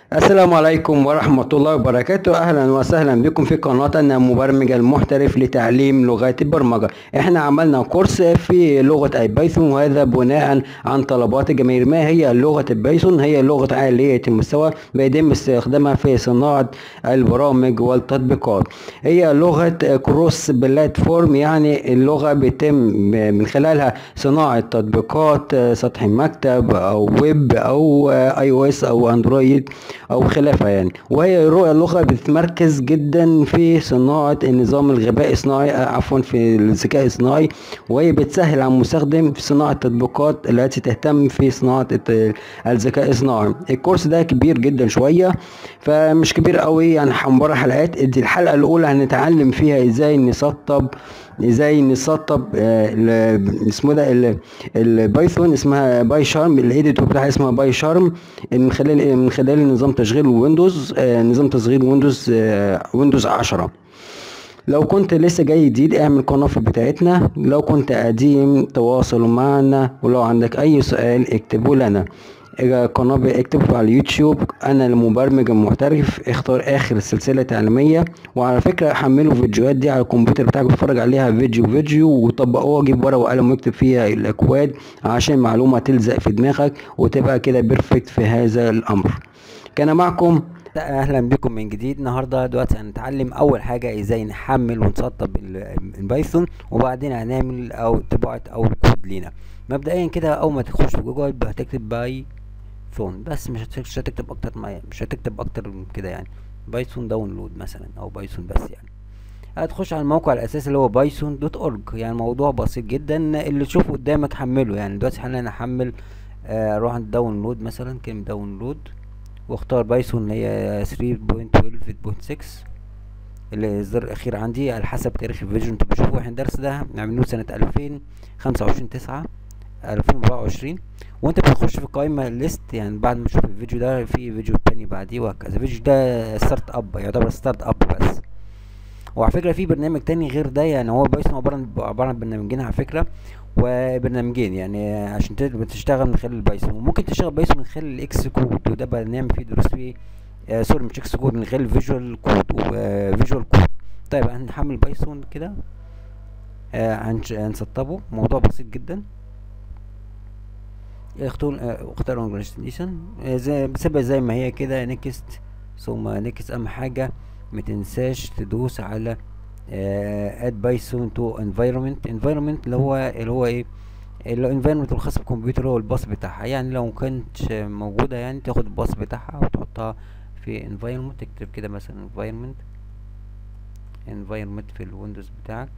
السلام عليكم ورحمة الله وبركاته أهلا وسهلا بكم في قناتنا مبرمج المحترف لتعليم لغات البرمجة احنا عملنا كورس في لغة البايثون وهذا بناء عن طلبات الجماهير ما هي لغة البايثون هي لغة عالية المستوى بيتم استخدامها في صناعة البرامج والتطبيقات هي لغة كروس بلاتفورم يعني اللغة بيتم من خلالها صناعة تطبيقات سطح مكتب أو ويب أو اي او اس أو اندرويد او خلافها يعني وهي اللغه بتتمركز جدا في صناعه النظام الغباء الصناعي عفوا في الذكاء الصناعي وهي بتسهل على المستخدم في صناعه التطبيقات التي تهتم في صناعه الذكاء الصناعي الكورس ده كبير جدا شويه فمش كبير قوي يعني حنبره حلقات دي الحلقه الاولى هنتعلم فيها ازاي نسطب ازاي نسطب آه اسمه ده البايثون اسمها باي شارم الايديتور بتاعها اسمها باي شارم من خلال من خلال نظام تشغيل ويندوز آه نظام تشغيل ويندوز آه ويندوز 10 لو كنت لسه جاي جديد اعمل قناة في بتاعتنا لو كنت قديم تواصلوا معنا ولو عندك اي سؤال اكتبه لنا قناة اكتبوا على اليوتيوب انا المبرمج المحترف اختار اخر سلسلة تعليمية وعلى فكرة حملوا الفيديوهات دي على الكمبيوتر بتاعك واتفرج عليها فيديو فيديو وطبقوها جيب ورقة وقلم واكتب فيها الاكواد عشان معلومة تلزق في دماغك وتبقى كده بيرفكت في هذا الامر كان معكم اهلا بكم من جديد النهارده دلوقتي هنتعلم اول حاجه ازاي نحمل ونسطب البايثون وبعدين هنعمل او طباعه او كود لينا مبدئيا كده اول ما تخش في جوجل هتكتب باي بايثون بس مش مش هتكتب اكتر ما مش هتكتب اكتر من كده يعني بايثون داونلود مثلا او بايثون بس يعني هتخش على الموقع الاساسي اللي هو بايثون دوت اورج يعني موضوع بسيط جدا اللي تشوفه قدامك حمله يعني دلوقتي حاليا احمل اروح عند داونلود مثلا كلمه داونلود واختار بايثون اللي هي 3.12.6 الاصدار الاخير عندي على حسب تاريخ الفيديو انتوا بتشوفوا احنا الدرس ده عملوه سنه 2025 9 2024 وانت بتخش في القائمه ليست يعني بعد ما تشوف الفيديو ده في فيديو تاني بعديه وهكذا الفيديو ده ستارت اب يعتبر ستارت اب بس وعلى فكره في برنامج تاني غير ده يعني هو بايثون عباره عباره عن برنامجين على فكره وبرنامجين يعني عشان تشتغل من خلال البايثون وممكن تشتغل بايثون من خلال الاكس كود وده برنامج فيه دروس فيه آه سوري مش اكس كود من خلال فيجوال كود وفيجوال كود طيب هنحمل بايثون كده آه هنسطبه موضوع بسيط جدا اختار اختار اورجانيزيشن زي بسيبها زي ما هي كده نكست ثم نكست اهم حاجه ما تنساش تدوس على اد بايثون تو انفايرمنت انفايرمنت اللي هو اللي هو ايه الانفايرمنت الخاص بالكمبيوتر هو الباص بتاعها يعني لو كانتش موجوده يعني تاخد الباص بتاعها وتحطها في انفايرمنت تكتب كده مثلا انفايرمنت انفايرمنت في الويندوز بتاعك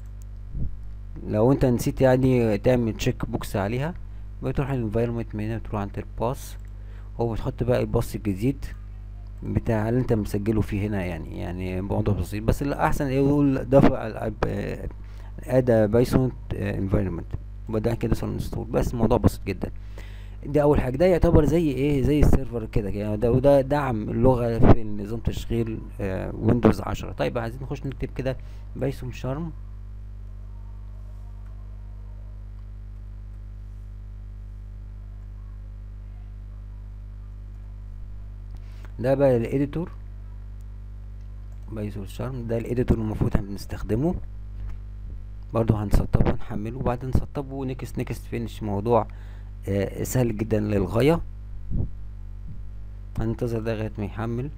لو انت نسيت يعني تعمل تشيك بوكس عليها بتروح الانفايرمنت من هنا بتروح عند الباص هو بتحط بقى الباص الجديد بتاع اللي انت مسجله فيه هنا يعني يعني موضوع بسيط بس الاحسن يقول دفع ادا بايثون انفايرمنت وبعدين كده صار انستول بس الموضوع بسيط جدا ده اول حاجه ده يعتبر زي ايه زي السيرفر كده يعني ده وده دعم اللغه في نظام تشغيل آه ويندوز 10 طيب عايزين نخش نكتب كده بايثون شارم ده بقى الاديتور بايثون شارم ده الاديتور المفروض احنا بنستخدمه برضو هنسطبه ونحمله وبعدين نسطبه نكست نكست فينش موضوع آه سهل جدا للغاية هننتظر ده لغاية ما يحمل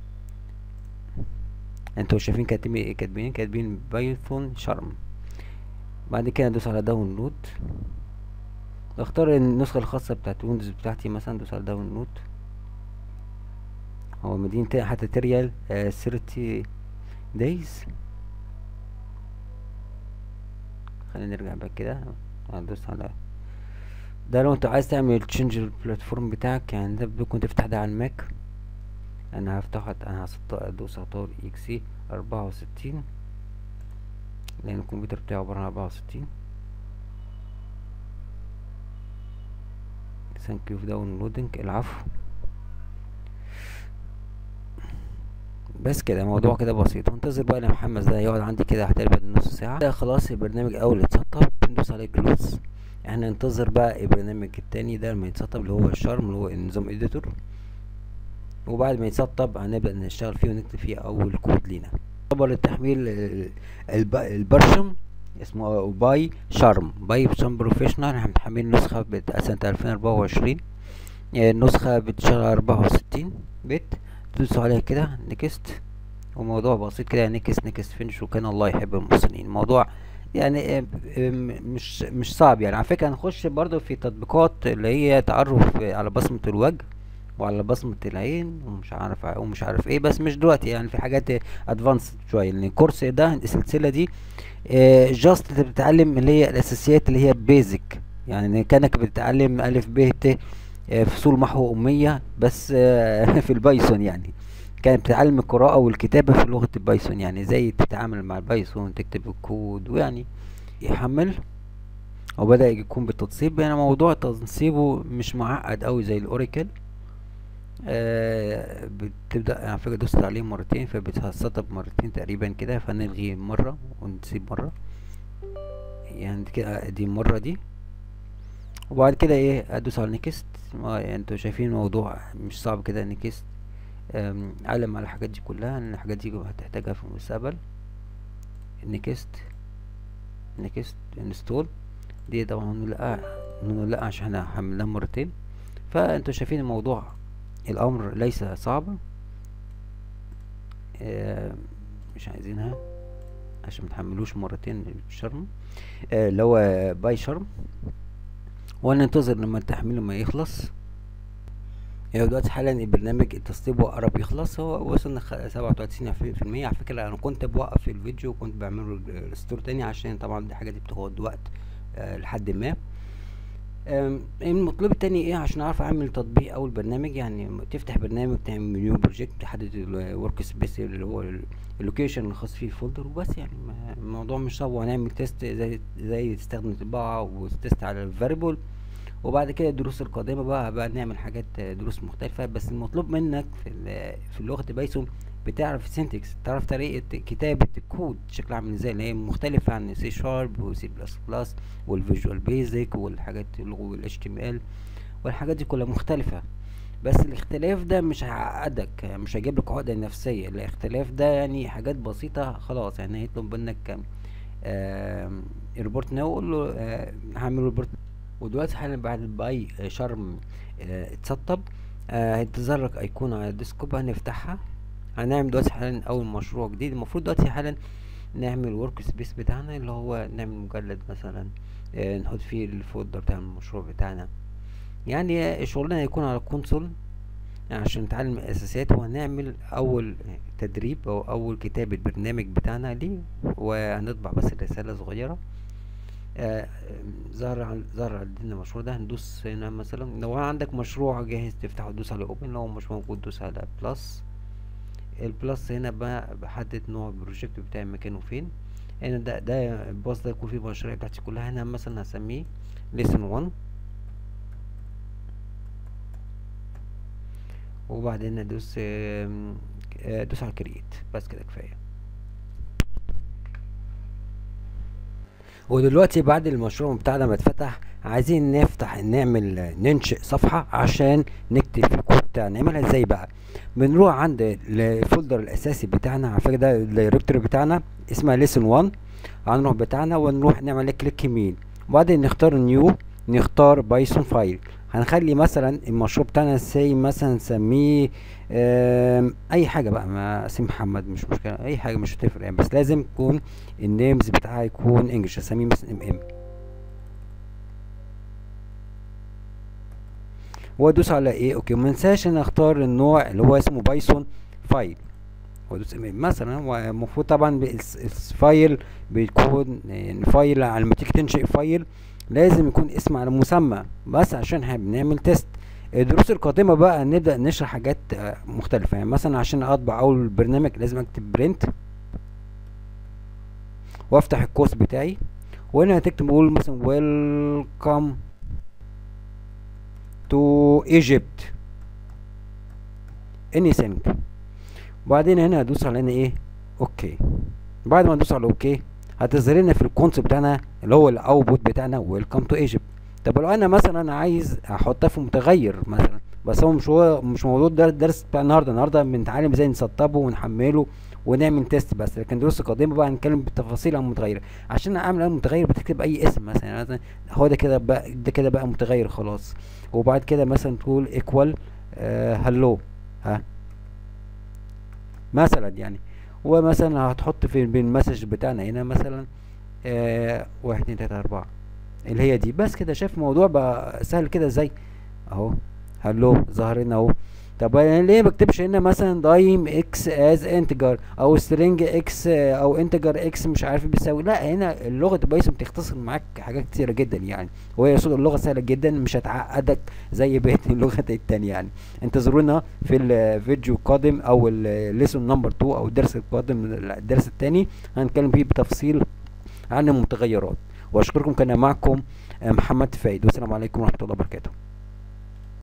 انتوا شايفين كاتبين ايه كاتبين كاتبين بايثون شارم بعد كده ندوس على داونلود اختار النسخة الخاصة بتاعت ويندوز بتاعتي مثلا ندوس على داونلود هو مدينة حتى تريال سيرتي دايز خلينا نرجع بقى كده هندوس على ده لو انت عايز تعمل تشنج البلاتفورم بتاعك يعني ده ممكن تفتح ده على الماك انا هفتح انا هدوس اختار اكسي اربعة وستين لان الكمبيوتر بتاعي عبارة عن اربعة وستين ثانك يو داونلودنج العفو بس كده الموضوع كده بسيط وانتظر بقى لمحمد ده يقعد عندي كده تقريبا نص ساعة ده خلاص البرنامج الاول اتسطب ندوس عليه كلوز احنا ننتظر بقى البرنامج التاني ده لما يتسطب اللي هو الشارم اللي هو النظام اديتور وبعد ما يتسطب هنبدأ نشتغل فيه ونكتب فيه اول كود لينا خبر التحميل البرشم اسمه باي شارم باي شارم بروفيشنال احنا محملين نسخة بتاع سنة الفين اربعة وعشرين النسخة بتشغل اربعة وستين بت تدوسوا عليها كده نكست وموضوع بسيط كده نكست نكست فينش وكان الله يحب المحسنين الموضوع يعني مش مش صعب يعني على فكرة هنخش برضو في تطبيقات اللي هي تعرف على بصمة الوجه وعلى بصمة العين ومش عارف ومش عارف ايه بس مش دلوقتي يعني في حاجات ادفانسد شوية لان الكورس ده السلسلة دي جاست انت بتتعلم اللي هي الاساسيات اللي هي بيزك يعني كانك بتتعلم الف ب ت فصول محو امية بس في البايثون يعني كانت بتتعلم القراءة والكتابة في لغة البايثون يعني ازاي تتعامل مع البايثون تكتب الكود ويعني يحمل وبدأ يكون بالتنصيب يعني موضوع تنصيبه مش معقد اوي زي الاوراكل آه بتبدأ على فكرة دوست عليه مرتين فبتسطب مرتين تقريبا كده فنلغي مرة ونسيب مرة يعني كده دي المرة دي وبعد كده ايه ادوس على نيكست يعني انتوا شايفين الموضوع مش صعب كده نيكست علم على الحاجات دي كلها ان الحاجات دي هتحتاجها في المستقبل نيكست نيكست انستول دي طبعا لا لا عشان احنا حملناها مرتين فانتوا شايفين الموضوع الامر ليس صعبا مش عايزينها عشان متحملوش مرتين شرم اللي هو باي شرم وننتظر لما التحميل ما يخلص يعني دلوقتي حالا البرنامج التسطيب قرب يخلص هو وصلنا سبعة وتلاتين في المية على فكرة أنا كنت بوقف الفيديو وكنت بعمله ريستور تاني عشان طبعا دي حاجة دي بتاخد وقت أه لحد ما المطلوب التاني ايه عشان اعرف اعمل تطبيق او البرنامج يعني تفتح برنامج تعمل نيو بروجكت تحدد الورك سبيس اللي هو اللوكيشن الخاص فيه الفولدر وبس يعني الموضوع مش صعب وهنعمل تيست زي زي تستخدم طباعة وتست على الفاريبل وبعد كده الدروس القادمة بقى بقى نعمل حاجات دروس مختلفة بس المطلوب منك في في لغة بايثون بتعرف السنتكس تعرف طريقة كتابة الكود شكلها عامل ازاي اللي هي مختلفة عن سي شارب وسي بلس بلس والفيجوال بيزك والحاجات والاتش تي ام ال والحاجات دي كلها مختلفة بس الاختلاف ده مش هيعقدك مش هيجيب لك عقدة نفسية الاختلاف ده يعني حاجات بسيطة خلاص يعني هيطلب منك ريبورت ناو قول له هعمل ريبورت ودلوقتي حالا بعد باي شرم اتسطب هيتظهر لك ايقونة على الديسكوب هنفتحها هنعمل دلوقتي حالا اول مشروع جديد المفروض دلوقتي حالا نعمل ورك سبيس بتاعنا اللي هو نعمل مجلد مثلا اه نحط فيه الفولدر بتاع المشروع بتاعنا يعني شغلنا هيكون على الكونسول يعني عشان نتعلم الاساسيات وهنعمل اول تدريب او اول كتابة برنامج بتاعنا ليه وهنطبع بس رسالة صغيرة آه ظهر ظهر عندنا المشروع ده هندوس هنا مثلا لو عندك مشروع جاهز تفتحه تدوس على اوبن لو مش موجود دوس على بلس البلس هنا بقى بحدد نوع البروجكت بتاعي مكانه فين هنا ده ده الباص ده يكون فيه المشاريع بتاعتي كلها هنا مثلا هسميه ليسن 1 وبعدين ادوس ادوس على كرييت بس كده كفايه ودلوقتي بعد المشروع بتاعنا ما اتفتح عايزين نفتح نعمل ننشئ صفحة عشان نكتب في الكود بتاعنا نعملها ازاي بقى بنروح عند الفولدر الاساسي بتاعنا على فكرة ده الدايركتوري بتاعنا اسمها ليسن 1 هنروح بتاعنا ونروح نعمل كليك يمين وبعدين نختار نيو نختار بايثون فايل هنخلي مثلا المشروع بتاعنا سي مثلا نسميه اي حاجه بقى ما اسم محمد مش مشكله اي حاجه مش هتفرق يعني بس لازم يكون النيمز بتاعها يكون انجلش اسميه مثلا ام ام وادوس على ايه اوكي ما ننساش ان اختار النوع اللي هو اسمه بايثون فايل وادوس ام ام مثلا والمفروض طبعا الفايل بيكون يعني فايل لما تيجي تنشئ فايل لازم يكون اسم على مسمى بس عشان احنا بنعمل تيست الدروس القادمة بقى نبدأ نشرح حاجات مختلفة يعني مثلا عشان اطبع اول برنامج لازم اكتب برنت وافتح القوس بتاعي وهنا هتكتب اقول مثلا ويلكم تو ايجيبت اني ثينك وبعدين هنا هدوس على هنا ايه اوكي بعد ما ندوس على اوكي هتظهر لنا في الكونسيبت بتاعنا اللي هو الاوتبوت بتاعنا ويلكم تو ايجيبت طب لو انا مثلا انا عايز احطها في متغير مثلا بس هو مش هو مش موضوع در- الدرس بتاع النهارده النهارده بنتعلم ازاي نسطبه ونحمله ونعمل تيست بس لكن دروس القادمه بقى هنتكلم بالتفاصيل عن المتغير عشان اعمل انا متغير بتكتب اي اسم مثلا يعني مثلا هو ده كده بقى ده كده بقى متغير خلاص وبعد كده مثلا تقول ايكوال هلو ها مثلا يعني ومثلا هتحط في بالمسج بتاعنا هنا مثلا آه واحد اتنين تلاته اربعه اللي هي دي بس كده شايف الموضوع بقى سهل كده ازاي اهو هلو ظهر لنا اهو طب انا ليه ما بكتبش هنا مثلا دايم اكس از انتجر او سترينج اكس او انتجر اكس مش عارف بيساوي لا هنا اللغه بايثون بتختصر معاك حاجات كتيره جدا يعني وهي صوت اللغه سهله جدا مش هتعقدك زي بقيه اللغات التانية يعني انتظرونا في الفيديو القادم او الليسون نمبر 2 او الدرس القادم الدرس الثاني هنتكلم فيه بتفصيل عن المتغيرات واشكركم كان معكم محمد فايد والسلام عليكم ورحمه الله وبركاته